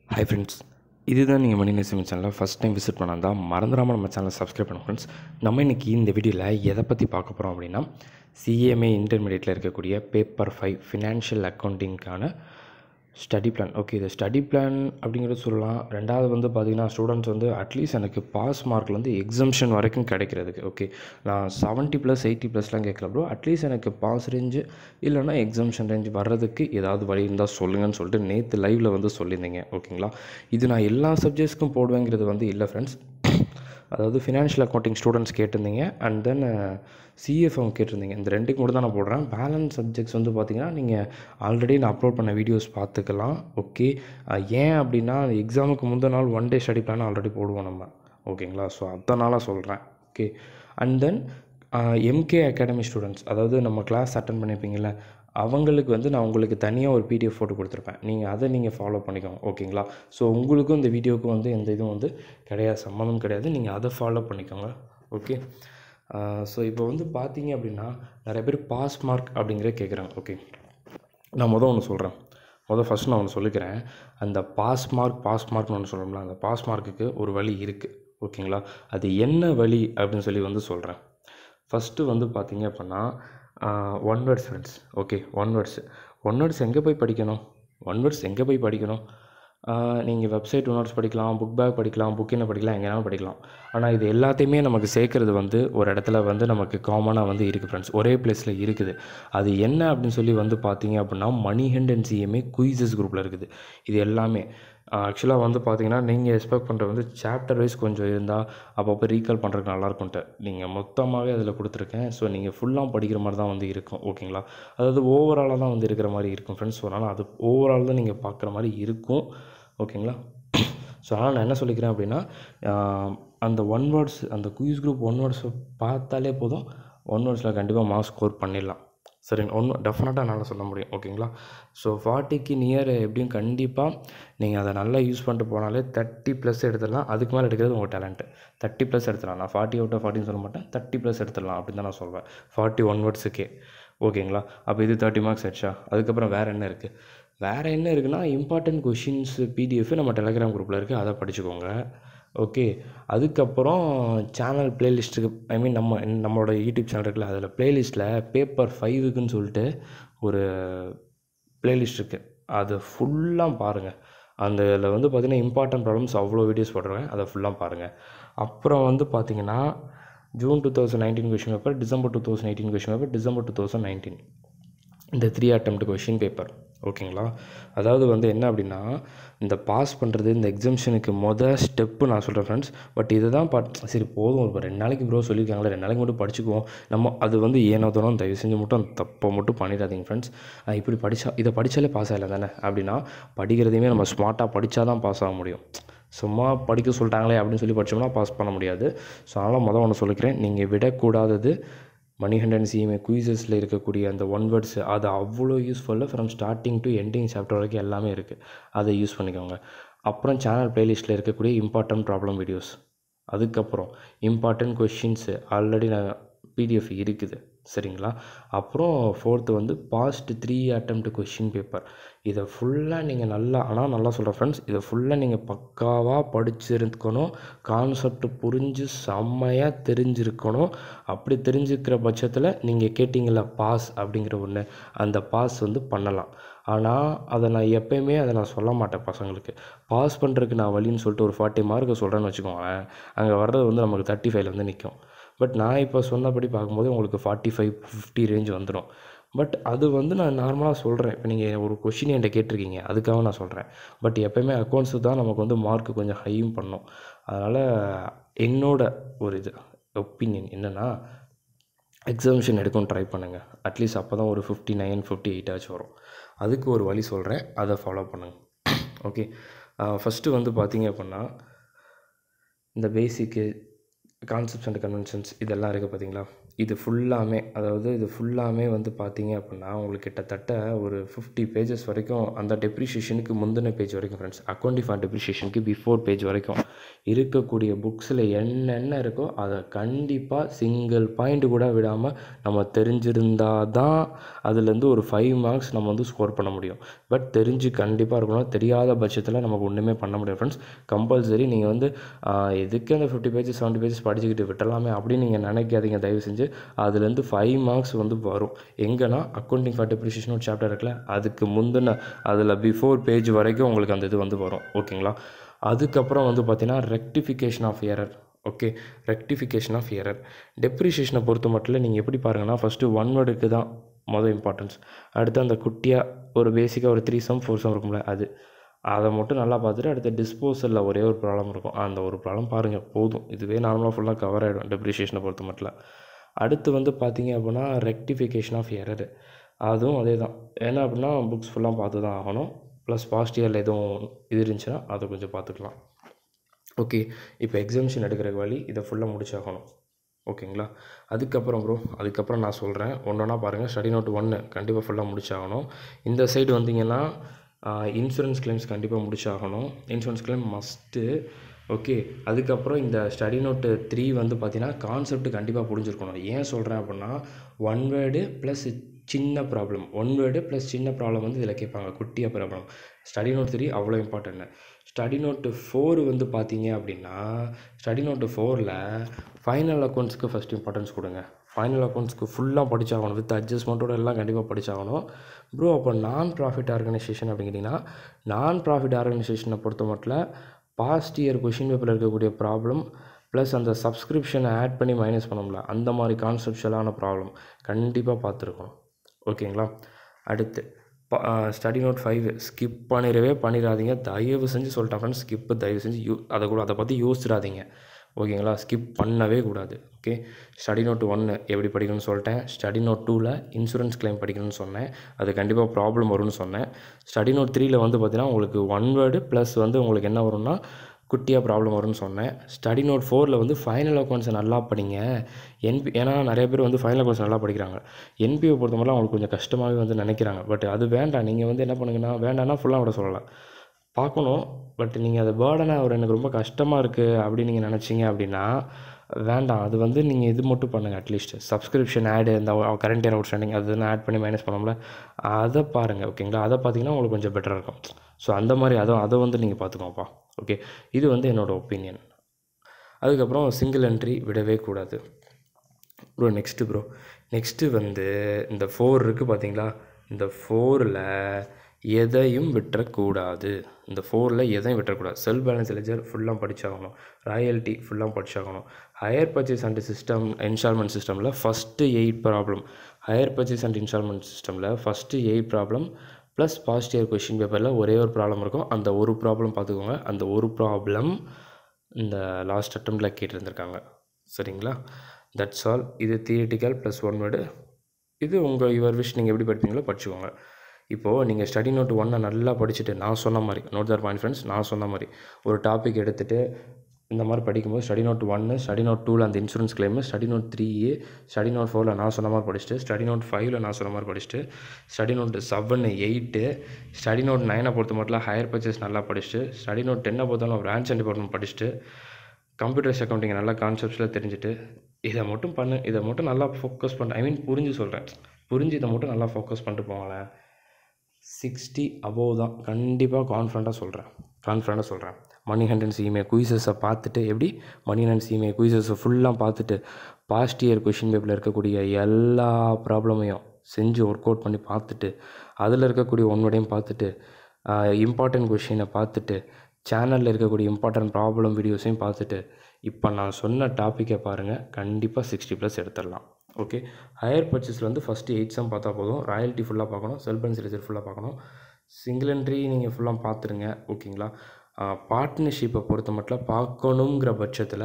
hi friends இதுதான் நீங்கள் மணி நேசம் சேனலில் ஃபஸ்ட் டைம் விசிட் பண்ணால் தான் மறந்துடாமல் நம்ம சேனலை சப்ஸ்கிரைப் பண்ணுங்க ஃப்ரெண்ட்ஸ் நம்ம இன்றைக்கி இந்த வீடியோவில் எதை பற்றி பார்க்க போகிறோம் அப்படின்னா சிஎம்ஏ இன்டர்மீடியட்டில் இருக்கக்கூடிய பேப்பர் ஃபைவ் ஃபினான்ஷியல் அக்கௌண்டிங்க்கான ஸ்டடி பிளான் ஓகே இது ஸ்டடி பிளான் அப்படிங்கிறது சொல்லலாம் ரெண்டாவது வந்து பார்த்திங்கன்னா ஸ்டூடெண்ட்ஸ் வந்து அட்லீஸ்ட் எனக்கு பாஸ் மார்க்லேருந்து எக்ஸம்ஷன் வரைக்கும் கிடைக்கிறதுக்கு ஓகே நான் செவன்ட்டி ப்ளஸ் எயிட்டி ப்ளஸ்லாம் கேட்கல ப்ரோ அட்லீஸ்ட் எனக்கு பாஸ் ரேஞ்சு இல்லைனா எக்ஸம்ஷன் ரேஞ்ச் வர்றதுக்கு ஏதாவது வழி இருந்தால் சொல்லுங்கன்னு சொல்லிட்டு நேற்று லைவில் வந்து சொல்லியிருந்தீங்க ஓகேங்களா இது நான் எல்லா சப்ஜெக்ட்ஸ்க்கும் போடுவேங்கிறது வந்து இல்லை ஃப்ரெண்ட்ஸ் அதாவது ஃபினான்ஷியல் அக்கௌண்டிங் ஸ்டூடெண்ட்ஸ் கேட்டிருந்தீங்க அண்ட் தென் சிஎஃப்எம் கேட்டிருந்தீங்க இந்த ரெண்டுக்கு மட்டும் தான் நான் போடுறேன் பேலன்ஸ் சப்ஜெக்ட்ஸ் வந்து பார்த்தீங்கன்னா நீங்கள் ஆல்ரெடி நான் அப்லோட் பண்ண வீடியோஸ் பார்த்துக்கலாம் ஓகே ஏன் அப்படின்னா எக்ஸாமுக்கு முந்தின நாள் one day study plan already போடுவோம் நம்ம ஓகேங்களா ஸோ அதனால் சொல்கிறேன் okay and then MK Academy students அதாவது நம்ம கிளாஸ் அட்டன் பண்ணியிருப்பீங்கள அவங்களுக்கு வந்து நான் உங்களுக்கு தனியாக ஒரு பிடிஎஃப் ஃபோட்டோ கொடுத்துருப்பேன் நீங்கள் அதை நீங்கள் ஃபாலோ பண்ணிக்கோங்க ஓகேங்களா ஸோ உங்களுக்கும் இந்த வீடியோவுக்கும் வந்து எந்த இதுவும் வந்து கிடையாது சம்மந்தம் கிடையாது நீங்கள் அதை ஃபாலோ பண்ணிக்கோங்க ஓகே ஸோ இப்போ வந்து பார்த்தீங்க அப்படின்னா நிறைய பேர் பாஸ் மார்க் அப்படிங்கிற கேட்குறாங்க ஓகே நான் மொதல் ஒன்று சொல்கிறேன் மொதல் ஃபஸ்ட் நான் ஒன்று சொல்லிக்கிறேன் அந்த பாஸ் மார்க் பாஸ் மார்க்னு ஒன்று சொல்கிறோம்ல அந்த பாஸ் மார்க்குக்கு ஒரு வழி இருக்குது ஓகேங்களா அது என்ன வழி அப்படின்னு சொல்லி வந்து சொல்கிறேன் ஃபஸ்ட்டு வந்து பார்த்தீங்க அப்படின்னா one words friends okay one words one words எங்கே போய் படிக்கணும் ஒன் வேர்ட்ஸ் எங்கே போய் படிக்கணும் நீங்கள் வெப்சைட் நோட்ஸ் படிக்கலாம் புக் பேக் படிக்கலாம் புக் என்ன படிக்கலாம் எங்கேனாலும் படிக்கலாம் ஆனால் இது எல்லாத்தையுமே நமக்கு சேர்க்குறது வந்து ஒரு இடத்துல வந்து நமக்கு காமனாக வந்து இருக்குது ஃப்ரெண்ட்ஸ் ஒரே பிளேஸில் இருக்குது அது என்ன அப்படின்னு சொல்லி வந்து பார்த்தீங்க அப்படின்னா மணி ஹெண்ட் அண்ட் சிஎம்ஏ குயிசஸ் குரூப்பில் இருக்குது இது எல்லாமே ஆக்சுவலாக வந்து பார்த்தீங்கன்னா நீங்கள் எக்ஸ்பெக்ட் பண்ணுறது வந்து சாப்டர் வைஸ் கொஞ்சம் இருந்தால் அப்பப்போ ரீகால் பண்ணுறதுக்கு நல்லாயிருக்கும்ட்டு நீங்கள் மொத்தமாகவே அதில் கொடுத்துருக்கேன் ஸோ நீங்கள் ஃபுல்லாக படிக்கிற மாதிரி தான் வந்து இருக்கும் ஓகேங்களா அதாவது ஓவராலாக தான் வந்து இருக்கிற மாதிரி இருக்கும் ஃப்ரெண்ட்ஸ் ஸோ அதனால் அது ஓவரால் தான் நீங்கள் பார்க்குற மாதிரி இருக்கும் ஓகேங்களா ஸோ அதனால் நான் என்ன சொல்லிக்கிறேன் அப்படின்னா அந்த ஒன் வேர்ட்ஸ் அந்த குயிஸ் குரூப் ஒன் வேர்ட்ஸை பார்த்தாலே போதும் ஒன் வேர்ட்ஸில் கண்டிப்பாக மார்க்ஸ் ஸ்கோர் பண்ணிடலாம் சரிங்க ஒன்று டெஃபினட்டாக என்னால் சொல்ல முடியும் ஓகேங்களா ஸோ ஃபார்ட்டிக்கு நியர் எப்படியும் கண்டிப்பாக நீங்கள் அதை நல்லா யூஸ் பண்ணிட்டு போனாலே தேர்ட்டி ப்ளஸ் எடுத்துடலாம் அதுக்கு மேலே எடுக்கிறது உங்கள் டேலண்ட்டு தேர்ட்டி ப்ளஸ் எடுத்துடலாம் நான் ஃபார்ட்டி அவுட் ஆஃப் ஃபார்ட்டின்னு சொல்ல மாட்டேன் தேர்ட்டி ப்ளஸ் எடுத்துடலாம் அப்படின்னு தான் நான் சொல்வேன் ஃபார்ட்டி ஒன் வேர்ட்ஸுக்கே ஓகேங்களா அப்போ இது தேர்ட்டி மார்க்ஸ் ஆயிடுச்சா அதுக்கப்புறம் வேறு என்ன இருக்குது வேறு என்ன இருக்குன்னா இம்பார்ட்டன்ட் கொஷின்ஸ் பிடிஎஃப் நம்ம டெலகிராம் குரூப்பில் இருக்குது அதை படிச்சுக்கோங்க ஓகே அதுக்கப்புறம் சேனல் ப்ளேலிஸ்ட்டுக்கு ஐ மீன் நம்ம நம்மளோட யூடியூப் சேனல் இருக்குல்ல அதில் ப்ளேலிஸ்ட்டில் பேப்பர் ஃபைவுக்குன்னு சொல்லிட்டு ஒரு ப்ளேலிஸ்ட் இருக்குது அதை ஃபுல்லாக பாருங்கள் அந்த இதில் வந்து பார்த்திங்கன்னா இம்பார்ட்டன்ட் ப்ராப்ளம்ஸ் அவ்வளோ வீடியோஸ் போட்டிருக்கேன் அதை ஃபுல்லாக பாருங்கள் அப்புறம் வந்து பார்த்திங்கன்னா June two thousand nineteen question paper December two thousand eighteen question paper December two thousand nineteen இந்த த்ரீ அட்டம்ப்ட் கொஷின் பேப்பர் ஓகேங்களா அதாவது வந்து என்ன அப்படின்னா இந்த பாஸ் பண்ணுறது இந்த எக்ஸாம்ஷனுக்கு மொதல் ஸ்டெப்பு நான் சொல்கிறேன் ஃப்ரெண்ட்ஸ் பட் இதை தான் பட் சரி போதும் ஒரு ரெண்டு நாளைக்கு ப்ரோ சொல்லியிருக்காங்களே ரெண்டு நாளைக்கு மட்டும் படிச்சுக்குவோம் நம்ம அது வந்து ஏனோ தோணும் தயவு செஞ்சு மட்டும் அந்த தப்பை மட்டும் பண்ணிடாதீங்க ஃப்ரெண்ட்ஸ் இப்படி படித்தா இதை படித்தாலே பாஸ் ஆகலை தானே அப்படின்னா படிக்கிறதையுமே நம்ம ஸ்மார்ட்டாக படித்தா தான் பாஸ் ஆக முடியும் சும்மா படிக்க சொல்லிட்டாங்களே அப்படின்னு சொல்லி படித்தோம்னா பாஸ் பண்ண முடியாது ஸோ அதனால் மொதல் ஒன்று சொல்லிக்கிறேன் நீங்கள் விடக்கூடாதது மணிஹண்டன் சிஎம்ஏ குயிசஸில் இருக்கக்கூடிய அந்த ஒன் வேர்ட்ஸ் அது அவ்வளோ useful from starting to ending chapter வரைக்கும் எல்லாமே இருக்குது அதை யூஸ் பண்ணிக்கோங்க அப்புறம் சேனல் ப்ளேலிஸ்ட்டில் இருக்கக்கூடிய இம்பார்ட்டன்ட் ப்ராப்ளம் வீடியோஸ் அதுக்கப்புறம் இம்பார்ட்டன்ட் கொஷின்ஸு ஆல்ரெடி நான் பிடிஎஃப் இருக்குது சரிங்களா அப்புறம் ஃபோர்த்து வந்து past three attempt question paper இதை ஃபுல்லாக நீங்கள் நல்லா ஆனால் நல்லா சொல்கிறேன் ஃப்ரெண்ட்ஸ் இதை ஃபுல்லாக நீங்கள் பக்காவாக படிச்சிருக்கணும் கான்செப்ட் புரிஞ்சு செம்மையாக தெரிஞ்சிருக்கணும் அப்படி தெரிஞ்சுக்கிற பட்சத்தில் நீங்கள் கேட்டிங்கள பாஸ் அப்படிங்கிற ஒன்று அந்த பாஸ் வந்து பண்ணலாம் ஆனால் அதை நான் எப்போயுமே அதை நான் சொல்ல மாட்டேன் பசங்களுக்கு பாஸ் பண்ணுறதுக்கு நான் வழின்னு சொல்லிட்டு ஒரு ஃபார்ட்டி மார்க்கு சொல்கிறேன்னு வச்சுக்கோங்களேன் அங்கே வர்றது வந்து நமக்கு தேர்ட்டி ஃபைவ்ல வந்து நிற்கும் பட் நான் இப்போ சொன்னபடி பார்க்கும்போது உங்களுக்கு ஃபார்ட்டி ஃபைவ் ஃபிஃப்டி ரேஞ்ச் வந்துடும் பட் அது வந்து நான் நார்மலாக சொல்கிறேன் இப்போ நீங்கள் ஒரு கொஷின் என்கிட்ட கேட்டிருக்கீங்க அதுக்காக நான் சொல்கிறேன் பட் எப்போயுமே அக்கௌண்ட்ஸு தான் நமக்கு வந்து மார்க் கொஞ்சம் ஹையும் பண்ணும் அதனால் என்னோட ஒரு இது ஒப்பீனியன் என்னென்னா எக்ஸாமிஷன் எடுக்கவும் ட்ரை பண்ணுங்கள் அட்லீஸ்ட் அப்போ தான் ஒரு ஃபிஃப்டி நைன் ஃபிஃப்டி எயிட்டாச்சும் வரும் அதுக்கு ஒரு வழி சொல்கிறேன் அதை ஃபாலோ பண்ணுங்கள் ஓகே ஃபஸ்ட்டு வந்து பார்த்தீங்க அப்படின்னா இந்த பேசிக்கு கான்செப்ட்ஸ் அண்ட் கன்வென்ஷன்ஸ் இதெல்லாம் இருக்குது பார்த்தீங்களா இது ஃபுல்லாமே அதாவது இது ஃபுல்லாமே வந்து பார்த்தீங்க அப்படின்னா உங்களுக்கு கிட்டத்தட்ட ஒரு ஃபிஃப்டி பேஜஸ் வரைக்கும் அந்த டெப்ரிஷியேஷனுக்கு முந்தின பேஜ் வரைக்கும் ஃப்ரெண்ட்ஸ் அக்கௌண்டி ஃபார் டெப்ரிஷியேஷனுக்கு பிஃபோர் பேஜ் வரைக்கும் இருக்கக்கூடிய புக்ஸில் என்னென்ன இருக்கோ அதை கண்டிப்பாக சிங்கிள் பாயிண்ட் கூட விடாமல் நம்ம தெரிஞ்சிருந்தால் தான் அதுலேருந்து ஒரு ஃபைவ் மார்க்ஸ் நம்ம வந்து ஸ்கோர் பண்ண முடியும் பட் தெரிஞ்சு கண்டிப்பாக இருக்கணும் தெரியாத பட்சத்தில் நமக்கு ஒன்றுமே பண்ண முடியாது ஃப்ரெண்ட்ஸ் கம்பல்சரி நீங்கள் வந்து ஆஹ், எதுக்கு அந்த ஃபிஃப்டி பேஜஸ் செவன்ட்டி பேஜஸ் படிச்சுக்கிட்டு விட்டலாமே அப்படின்னு நீங்கள் நினைக்காதீங்க தயவு செஞ்சு அதுலேருந்து ஃபைவ் மார்க்ஸ் வந்து வரும் எங்கன்னா அக்கௌண்டிங் ஃபார் டெப்ரிஷியேஷன் ஒரு சாப்டர் இருக்குல்ல அதுக்கு முந்தின அதில் பிஃபோர் பேஜ் வரைக்கும் உங்களுக்கு அந்த இது வந்து வரும் ஓகேங்களா அதுக்கப்புறம் வந்து பார்த்தீங்கன்னா rectification of error okay rectification of error டெப்ரிஷியேஷனை பொறுத்த மட்டும் நீங்கள் எப்படி பாருங்கன்னா ஃபஸ்ட்டு ஒன் வேர்டுக்கு தான் மொதல் இம்பார்ட்டன்ஸ் அடுத்து அந்த குட்டியாக ஒரு பேசிக்காக ஒரு த்ரீ சம் ஃபோர் சம் இருக்கும்ல அது அதை மட்டும் நல்லா பார்த்துட்டு அடுத்து டிஸ்போசலில் ஒரே ஒரு ப்ராப்ளம் இருக்கும் அந்த ஒரு ப்ராப்ளம் பாருங்கள் போதும் இதுவே நார்மலாக ஃபுல்லாக கவர் ஆகிடும் டெப்ரிஷியேஷனை பொறுத்த மட்டும் அடுத்து வந்து பார்த்தீங்க அப்படின்னா ரெக்டிஃபிகேஷன் ஆஃப் எரர் அதுவும் அதே தான் ஏன்னா அப்படின்னா புக்ஸ் ஃபுல்லாக பார்த்து தான் ஆகணும் ப்ளஸ் பாஸ்ட் இயரில் எதுவும் இது இருந்துச்சுன்னா அதை கொஞ்சம் பார்த்துக்கலாம் ஓகே இப்போ எக்ஸாமிஷன் எடுக்கிற வழி இதை ஃபுல்லாக முடிச்சாகணும் ஓகேங்களா அதுக்கப்புறம் ப்ரோ அதுக்கப்புறம் நான் சொல்கிறேன் ஒன்றா பாருங்கள் ஸ்டடி நோட் ஒன்று கண்டிப்பாக ஃபுல்லாக முடிச்சாகணும் இந்த சைடு வந்தீங்கன்னா இன்சூரன்ஸ் கிளைம்ஸ் கண்டிப்பாக முடிச்சாகணும் இன்சூரன்ஸ் கிளைம் மஸ்ட்டு ஓகே அதுக்கப்புறம் இந்த ஸ்டடி நோட்டு த்ரீ வந்து பார்த்தீங்கன்னா கான்செப்ட் கண்டிப்பாக புரிஞ்சிருக்கணும் ஏன் சொல்கிறேன் அப்படின்னா ஒன் வேர்டு ப்ளஸ் சின்ன ப்ராப்ளம் ஒன் வேர்டு ப்ளஸ் சின்ன ப்ராப்ளம் வந்து இதில் கேட்பாங்க குட்டியாக ப்ராப்ளம் ஸ்டடி நோட் த்ரீ அவ்வளோ இம்பார்ட்டன்ட் ஸ்டடி நோட்டு ஃபோர் வந்து பார்த்தீங்க அப்படின்னா ஸ்டடி நோட்டு ஃபோரில் ஃபைனல் அக்கௌண்ட்ஸ்க்கு ஃபஸ்ட் இம்பார்ட்டன்ஸ் கொடுங்க ஃபைனல் அக்கௌண்ட்ஸ்க்கு ஃபுல்லாக படிச்சாகணும் வித் அட்ஜஸ்ட்மெண்ட்டோட எல்லாம் கண்டிப்பாக படிச்சாகணும் ப்ரோ அப்போ நான் ப்ராஃபிட் ஆர்கனைசேஷன் அப்படிங்கிறீங்கன்னா நான் ப்ராஃபிட் ஆர்கனைசேஷனை பொறுத்த மட்டும் பாஸ்ட் இயர் கொஷின் பேப்பரில் இருக்கக்கூடிய ப்ராப்ளம் ப்ளஸ் அந்த சப்ஸ்கிரிப்ஷனை ஆட் பண்ணி மைனஸ் பண்ணோம்ல அந்த மாதிரி கான்செப்ஷுவலான ப்ராப்ளம் கண்டிப்பாக பார்த்துருக்கணும் ஓகேங்களா அடுத்து ஸ்டடி நோட் ஃபைவ் ஸ்கிப் பண்ணிடவே பண்ணிடாதீங்க தயவு செஞ்சு சொல்லிட்டேன் ஃப்ரெண்ட்ஸ் ஸ்கிப்பு தயவு செஞ்சு யூ அதை கூட அதை பற்றி யோசிச்சிடாதீங்க ஓகேங்களா ஸ்கிப் பண்ணவே கூடாது ஓகே ஸ்டடி நோட் ஒன்று எப்படி படிக்கணும்னு சொல்லிட்டேன் ஸ்டடி நோட் டூவில் இன்சூரன்ஸ் கிளைம் படிக்கணும்னு சொன்னேன் அது கண்டிப்பாக ப்ராப்ளம் வரும்னு சொன்னேன் ஸ்டடி நோட் த்ரீயில் வந்து பார்த்தீங்கன்னா உங்களுக்கு ஒன் வேர்டு ப்ளஸ் வந்து உங்களுக்கு என்ன வரும்னா குட்டியாக ப்ராப்ளம் வரும்னு சொன்னேன் ஸ்டடி நோட் ஃபோரில் வந்து ஃபைனல் அக்கௌண்ட்ஸை நல்லா படிங்க என்பி ஏன்னா நிறைய பேர் வந்து ஃபைனல் அக்கௌண்ட்ஸ் நல்லா படிக்கிறாங்க என்பியை பொறுத்த மட்டும் அவங்களுக்கு கொஞ்சம் கஷ்டமாகவே வந்து நினைக்கிறாங்க பட் அது வேண்டாம் நீங்கள் வந்து என்ன பண்ணுங்கன்னா வேண்டாம்னா ஃபுல்லாக விட சொல்லலாம் பார்க்கணும் பட் நீங்கள் அது பேர்டனாக ஒரு எனக்கு ரொம்ப கஷ்டமாக இருக்குது அப்படின்னு நீங்கள் நினச்சிங்க அப்படின்னா வேண்டாம் அது வந்து நீங்கள் இது மட்டும் பண்ணுங்கள் அட்லீஸ்ட் சப்ஸ்கிரிப்ஷன் ஆடு இந்த கரண்ட் இயர் அவுட் ஸ்டாண்டிங் அது ஆட் பண்ணி மைனஸ் பண்ணோம்ல அதை பாருங்கள் ஓகேங்களா அதை பார்த்தீங்கன்னா உங்களுக்கு கொஞ்சம் பெட்டராக இருக்கும் ஸோ அந்த மாதிரி அதை அதை வந்து நீங்கள் பார்த்துக்கோப்பா ஓகே இது வந்து என்னோடய ஒப்பீனியன் அதுக்கப்புறம் சிங்கிள் என்ட்ரி விடவே கூடாது ப்ரோ நெக்ஸ்ட்டு ப்ரோ நெக்ஸ்ட்டு வந்து இந்த ஃபோர் இருக்குது பார்த்தீங்களா இந்த ஃபோரில் எதையும் விட்டுறக்கூடாது இந்த ஃபோரில் எதையும் விட்டுறக்கூடாது செல் பேலன்ஸ் லெஜர் ஃபுல்லாக படிச்சாகணும் ராயல்ட்டி ஃபுல்லாக படிச்சாகணும் hire purchase and system installment சிஸ்டமில் first eight problem hire purchase and installment சிஸ்டமில் first eight problem plus past year question பேப்பரில் ஒரே ஒரு ப்ராப்ளம் இருக்கும் அந்த ஒரு ப்ராப்ளம் பார்த்துக்கோங்க அந்த ஒரு ப்ராப்ளம் இந்த லாஸ்ட் அட்டம்ப்டில் கேட்டிருந்திருக்காங்க சரிங்களா தட்ஸ் ஆல் இது தியரிட்டிக்கல் ப்ளஸ் ஒன் வேர்டு இது உங்கள் யுவர் விஷ் நீங்கள் எப்படி படிப்பீங்களோ படிச்சுக்கோங்க இப்போது நீங்கள் ஸ்டடி நோட் ஒன்னை நல்லா படிச்சுட்டு நான் சொன்ன மாதிரி நோட் தர் பாயிண்ட் ஃப்ரெண்ட்ஸ் நான் சொன்ன மாதிரி ஒரு டாபிக் எடுத்துகிட்டு இந்த மாதிரி படிக்கும்போது ஸ்டடி நோட் ஒன்று ஸ்டடி நோட் டூவில் அந்த insurance claim study note three study note ஃபோரில் நான் சொன்ன மாதிரி படிச்சுட்டு ஸ்டடி நோட் ஃபைவ்ல நான் சொன்ன மாதிரி படிச்சுட்டு study note seven eight study note நைனை பொறுத்த மட்டும் ஹையர் பர்ச்சேஸ் நல்லா படிச்சுட்டு ஸ்டடி நோட் டென்னை பொறுத்தவரை பிரான்ச் அண்ட் டிபார்ட்மெண்ட் படிச்சுட்டு கம்ப்யூட்டர்ஸ் அக்கௌண்டிங் நல்லா கான்செப்ட்ஸில் தெரிஞ்சுட்டு இதை மட்டும் பண்ணு இதை மட்டும் நல்லா ஃபோக்கஸ் பண்ண ஐ மீன் புரிஞ்சு சொல்கிறேன் புரிஞ்சு இதை மட்டும் நல்லா ஃபோக்கஸ் பண்ணிட்டு போங்களேன் சிக்ஸ்டி அபோவ் தான் கண்டிப்பாக கான்ஃபிடண்ட்டாக சொல்கிறேன் கான்ஃபிடண்ட்டாக சொல்கிறேன் மணி ஹண்ட்ரட் சிமே குயிசஸை பார்த்துட்டு எப்படி மணி ஹண்ட்ரட் சிமே குயிசஸை ஃபுல்லாக பார்த்துட்டு பாஸ்ட் இயர் கொஷின் பேப்பரில் இருக்கக்கூடிய எல்லா ப்ராப்ளமையும் செஞ்சு ஒர்க் அவுட் பண்ணி பார்த்துட்டு அதில் இருக்கக்கூடிய ஒன்வடையும் பார்த்துட்டு இம்பார்ட்டன்ட் கொஷினை பார்த்துட்டு சேனலில் இருக்கக்கூடிய இம்பார்ட்டன்ட் ப்ராப்ளம் வீடியோஸையும் பார்த்துட்டு இப்போ நான் சொன்ன டாப்பிக்கை பாருங்கள் கண்டிப்பாக சிக்ஸ்டி ப்ளஸ் எடுத்துடலாம் ஓகே ஹையர் பர்ச்சேஸில் வந்து ஃபஸ்ட்டு எயிட் சம் பார்த்தா போதும் ராயல்ட்டி ஃபுல்லாக பார்க்கணும் செல்ஃப் அண்ட் சிலிச்சர் ஃபுல்லாக பார்க்கணும் சிங்கிள் என்ட்ரி நீங்கள் ஃபுல்லாக பார்த்துருங்க ஓகேங்களா பார்ட்னர்ஷிப்பை பொறுத்த மட்டும் பார்க்கணுங்கிற பட்சத்தில்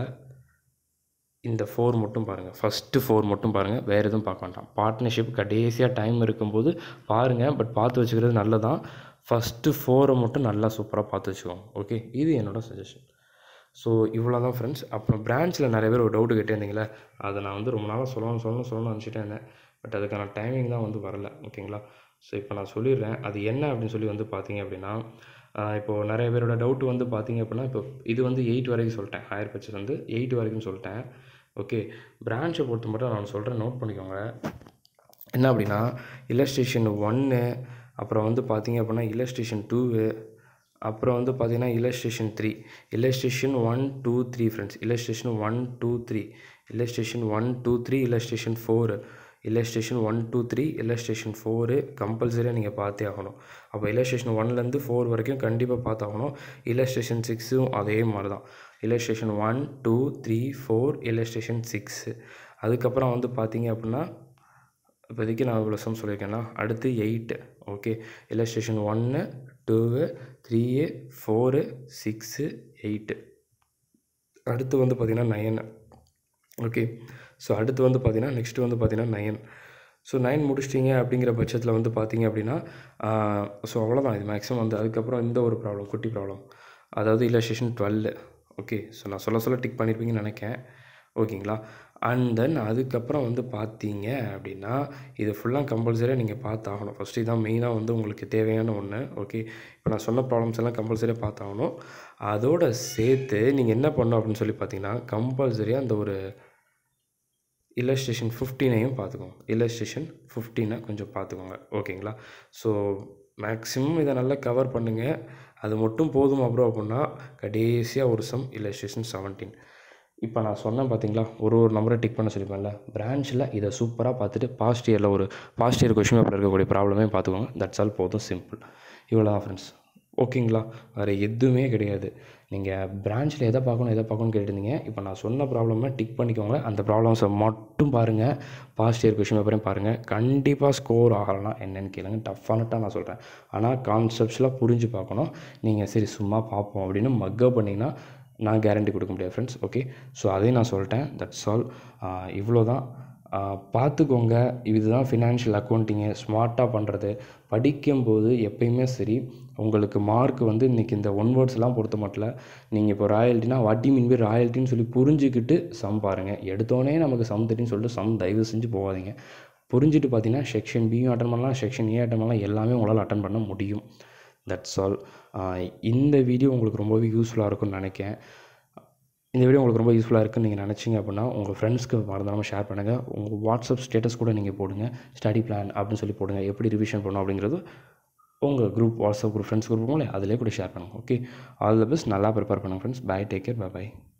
இந்த ஃபோர் மட்டும் பாருங்கள் ஃபஸ்ட்டு ஃபோர் மட்டும் பாருங்கள் வேறு எதுவும் பார்க்க வேண்டாம் பார்ட்னர்ஷிப் கடைசியாக டைம் இருக்கும்போது பாருங்கள் பட் பார்த்து வச்சுக்கிறது நல்லதான் ஃபஸ்ட்டு ஃபோரை மட்டும் நல்லா சூப்பராக பார்த்து வச்சுக்கோங்க ஓகே இது என்னோடய சஜஷன் ஸோ இவ்வளோ தான் ஃப்ரெண்ட்ஸ் அப்புறம் பிரான்ச்சில் நிறைய பேர் ஒரு டவுட்டு கேட்டிருந்தீங்களே அதை நான் வந்து ரொம்ப நாளாக சொல்லணும் சொல்லணும் சொல்லணும்னு நினச்சிட்டே இருந்தேன் பட் அதுக்கான டைமிங் தான் வந்து வரல ஓகேங்களா ஸோ இப்போ நான் சொல்லிடுறேன் அது என்ன அப்படின்னு சொல்லி வந்து பார்த்தீங்க அப்படின்னா ஆஹ் இப்போது நிறைய பேரோட டவுட் வந்து பார்த்தீங்க அப்படின்னா இப்போ இது வந்து எயிட் வரைக்கும் சொல்லிட்டேன் ஹையர் பர்ச்சேஸ் வந்து எயிட் வரைக்கும் சொல்லிட்டேன் ஓகே பிரான்ச்சை பொறுத்த மட்டும் நான் சொல்கிறேன் நோட் பண்ணிக்கோங்க என்ன அப்படின்னா இல்லஸ்ட்ரேஷன் ஒன்று அப்புறம் வந்து பார்த்தீங்க அப்படின்னா இல்லஸ்ட்ரேஷன் டூவு அப்புறம் வந்து பார்த்தீங்கன்னா illustration three illustration one two three friends illustration one two three illustration one two three illustration four illustration one two three illustration four கம்பல்சரியாக நீங்கள் பார்த்தே ஆகணும் அப்போ இல்லஸ்ட்ரேஷன் ஒன்லேருந்து ஃபோர் வரைக்கும் கண்டிப்பாக பார்த்தாகணும் இல்லஸ்ட்ரேஷன் சிக்ஸும் அதே மாதிரி தான் illustration one two three four illustration six அதுக்கப்புறம் வந்து பார்த்தீங்க அப்படின்னா இப்போதைக்கு நான் இவ்வளோ சம் சொல்லியிருக்கேன்னா அடுத்து எயிட்டு ஓகே இல்லஸ்ட்ரேஷன் ஒன்று two three four six eight அடுத்து வந்து பார்த்திங்கன்னா நயனு ஓகே ஸோ அடுத்து வந்து பார்த்தீங்கன்னா நெக்ஸ்ட்டு வந்து பார்த்தீங்கன்னா நயன் ஸோ நைன் முடிச்சிட்டிங்க அப்படிங்கிற பட்சத்தில் வந்து பார்த்தீங்க அப்படின்னா ஸோ அவ்வளோதான் இது மேக்ஸிமம் வந்து அதுக்கப்புறம் இந்த ஒரு ப்ராப்ளம் குட்டி ப்ராப்ளம் அதாவது இல்லஸ்ட்ரேஷன் டுவெல்லு ஓகே ஸோ நான் சொல்ல சொல்ல டிக் பண்ணியிருப்பீங்கன்னு நினைக்கிறேன் ஓகேங்களா அண்ட் தென் அதுக்கப்புறம் வந்து பார்த்தீங்க அப்படின்னா இது ஃபுல்லாக கம்பல்சரியாக நீங்கள் பார்த்தாகணும் ஃபஸ்ட்டு இதான் மெயினாக வந்து உங்களுக்கு தேவையான ஒன்று ஓகே இப்போ நான் சொன்ன ப்ராப்ளம்ஸ் எல்லாம் கம்பல்சரியாக பார்த்தாகணும் அதோட சேர்த்து நீங்கள் என்ன பண்ணணும் அப்படின்னு சொல்லி பார்த்தீங்கன்னா கம்பல்சரியாக அந்த ஒரு இல்லஸ்ட்ரேஷன் ஃபிஃப்டீனையும் பார்த்துக்கோங்க இல்லஸ்ட்ரேஷன் ஃபிஃப்டீனை கொஞ்சம் பார்த்துக்கோங்க ஓகேங்களா ஸோ மேக்ஸிமம் இதை நல்லா கவர் பண்ணுங்கள் அது மட்டும் போதும் அப்புறம் அப்படின்னா கடைசியாக ஒரு சம் இல்லஸ்ட்ரேஷன் செவன்டீன் இப்போ நான் சொன்னேன் பார்த்தீங்களா ஒரு ஒரு நம்பரை டிக் பண்ண சொல்லிப்பேன்ல பிரான்ச்சில் இதை சூப்பராக பார்த்துட்டு பாஸ்ட் இயரில் ஒரு பாஸ்ட் இயர் கொஷின் பேப்பரில் இருக்கக்கூடிய ப்ராப்ளமே பார்த்துக்கோங்க தட்ஸ் ஆல் போதும் சிம்பிள் இவ்வளோ தான் ஃப்ரெண்ட்ஸ் ஓகேங்களா வேறு எதுவுமே கிடையாது நீங்கள் பிரான்ச்சில் எதை பார்க்கணும் எதை பார்க்கணும்னு கேட்டிருந்தீங்க இப்போ நான் சொன்ன ப்ராப்ளமை டிக் பண்ணிக்கோங்க அந்த ப்ராப்ளம்ஸை மட்டும் பாருங்கள் பாஸ்ட் இயர் கொஷின் பேப்பரையும் பாருங்கள் கண்டிப்பாக ஸ்கோர் ஆகலாம் என்னென்னு கேளுங்க டஃப்பானட்டாக நான் சொல்கிறேன் ஆனால் கான்செப்ட்ஸ்லாம் புரிஞ்சு பார்க்கணும் நீங்கள் சரி சும்மா பார்ப்போம் அப்படின்னு மக்கப் பண்ணிங்கன்னா நான் கேரண்டி கொடுக்க முடியாது ஃப்ரெண்ட்ஸ் ஓகே ஸோ அதையும் நான் சொல்லிட்டேன் தட்ஸ் ஆல் இவ்வளோ தான் பார்த்துக்கோங்க இதுதான் ஃபினான்ஷியல் அக்கௌண்டிங்கு ஸ்மார்ட்டாக பண்ணுறது படிக்கும்போது எப்பயுமே சரி உங்களுக்கு மார்க் வந்து இன்றைக்கி இந்த ஒன் வேர்ட்ஸ்லாம் பொறுத்த மட்டும் நீங்கள் இப்போ ராயல்ட்டினா வட்டி மீன்பி ராயல்ட்டின்னு சொல்லி புரிஞ்சுக்கிட்டு சம் பாருங்கள் எடுத்தோடனே நமக்கு சம் தெரியும்னு சொல்லிட்டு சம் தயவு செஞ்சு போகாதீங்க புரிஞ்சுட்டு பார்த்தீங்கன்னா செக்ஷன் பியும் அட்டன் பண்ணலாம் செக்ஷன் ஏ அட்டன் பண்ணலாம் எல்லாமே உங்களால் அட்டன் பண்ண முடியும் தட்ஸ் ஆல் இந்த வீடியோ உங்களுக்கு ரொம்பவே யூஸ்ஃபுல்லாக இருக்கும்னு நினைக்கிறேன் இந்த வீடியோ உங்களுக்கு ரொம்ப யூஸ்ஃபுல்லாக இருக்குன்னு நீங்கள் நினச்சிங்க அப்படின்னா உங்கள் ஃப்ரெண்ட்ஸ்க்கு மறந்துடாமல் ஷேர் பண்ணுங்கள் உங்கள் வாட்ஸ்அப் ஸ்டேட்டஸ் கூட நீங்கள் போடுங்க ஸ்டடி பிளான் அப்படின்னு சொல்லி போடுங்க எப்படி ரிவிஷன் பண்ணணும் அப்படிங்கிறது உங்கள் group WhatsApp group friends group அதிலே கூட ஷேர் பண்ணுங்கள் ஓகே ஆல் த பெஸ்ட் நல்லா ப்ரிப்பேர் பண்ணுங்கள் friends bye take care bye by